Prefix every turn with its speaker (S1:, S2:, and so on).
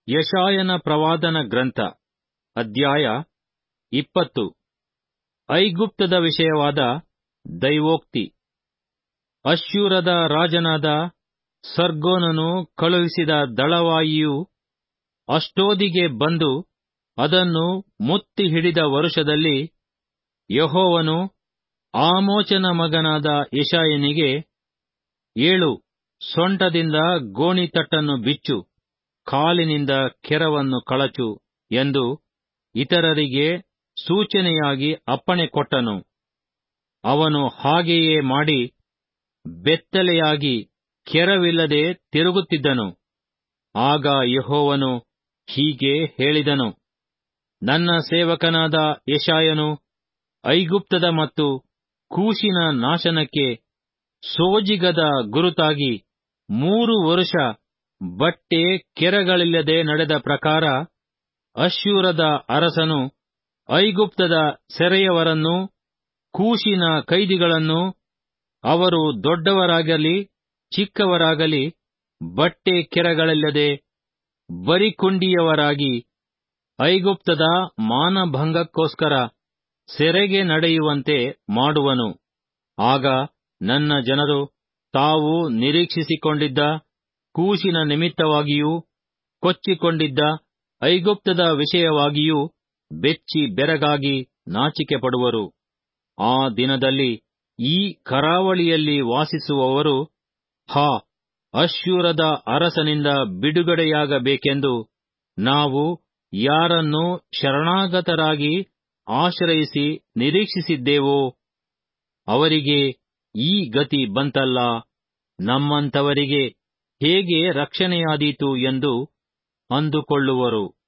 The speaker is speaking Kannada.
S1: ಯಶಾಯನ ಪ್ರವಾದನ ಗ್ರಂಥ ಅಧ್ಯಾಯ ಇಪ್ಪತ್ತು ಐಗುಪ್ತದ ವಿಷಯವಾದ ದೈವೋಕ್ತಿ ಅಶ್ಶೂರದ ರಾಜನಾದ ಸರ್ಗೋನನು ಕಳುಹಿಸಿದ ದಳವಾಯಿಯು ಅಷ್ಟೋದಿಗೆ ಬಂದು ಅದನ್ನು ಮುತ್ತಿ ಹಿಡಿದ ವರುಷದಲ್ಲಿ ಯಹೋವನು ಆಮೋಚನ ಮಗನಾದ ಯಶಾಯನಿಗೆ ಏಳು ಸೊಂಟದಿಂದ ಗೋಣಿತಟ್ಟನ್ನು ಬಿಚ್ಚು ಕಾಲಿನಿಂದ ಕೆರವನ್ನು ಕಳಚು ಎಂದು ಇತರರಿಗೆ ಸೂಚನೆಯಾಗಿ ಅಪ್ಪಣೆ ಕೊಟ್ಟನು ಅವನು ಹಾಗೆಯೇ ಮಾಡಿ ಬೆತ್ತಲೆಯಾಗಿ ಕೆರವಿಲ್ಲದೆ ತಿರುಗುತ್ತಿದ್ದನು ಆಗ ಯಹೋವನು ಹೀಗೆ ಹೇಳಿದನು ನನ್ನ ಸೇವಕನಾದ ಯಶಾಯನು ಐಗುಪ್ತದ ಮತ್ತು ಕೂಶಿನ ನಾಶನಕ್ಕೆ ಸೋಜಿಗದ ಗುರುತಾಗಿ ಮೂರು ವರುಷ ಬಟ್ಟೆ ಕೆರಗಳಿಲ್ಲದೆ ನಡೆದ ಪ್ರಕಾರ ಅಶ್ಶೂರದ ಅರಸನು ಐಗುಪ್ತದ ಸೆರೆಯವರನ್ನು ಕೂಶಿನ ಕೈದಿಗಳನ್ನು ಅವರು ದೊಡ್ಡವರಾಗಲಿ ಚಿಕ್ಕವರಾಗಲಿ ಬಟ್ಟೆ ಕೆರಗಳಿಲ್ಲದೆ ಬರಿಕುಂಡಿಯವರಾಗಿ ಐಗುಪ್ತದ ಮಾನಭಂಗಕ್ಕೋಸ್ಕರ ಸೆರೆಗೆ ನಡೆಯುವಂತೆ ಮಾಡುವನು ಆಗ ನನ್ನ ಜನರು ತಾವು ನಿರೀಕ್ಷಿಸಿಕೊಂಡಿದ್ದ ಕೂಶಿನ ನಿಮಿತ್ತವಾಗಿಯೂ ಕೊಚ್ಚಿಕೊಂಡಿದ್ದ ಐಗುಪ್ತದ ವಿಷಯವಾಗಿಯೂ ಬೆಚ್ಚಿ ಬೆರಗಾಗಿ ನಾಚಿಕೆ ಪಡುವರು ಆ ದಿನದಲ್ಲಿ ಈ ಕರಾವಳಿಯಲ್ಲಿ ವಾಸಿಸುವವರು ಹಾ ಅಶ್ಶೂರದ ಅರಸನಿಂದ ಬಿಡುಗಡೆಯಾಗಬೇಕೆಂದು ನಾವು ಯಾರನ್ನು ಶರಣಾಗತರಾಗಿ ಆಶ್ರಯಿಸಿ ನಿರೀಕ್ಷಿಸಿದ್ದೇವೋ ಅವರಿಗೆ ಈ ಗತಿ ಬಂತಲ್ಲ ನಮ್ಮಂಥವರಿಗೆ ಹೇಗೆ ರಕ್ಷಣೆಯಾದೀತು ಎಂದು ಅಂದುಕೊಳ್ಳುವರು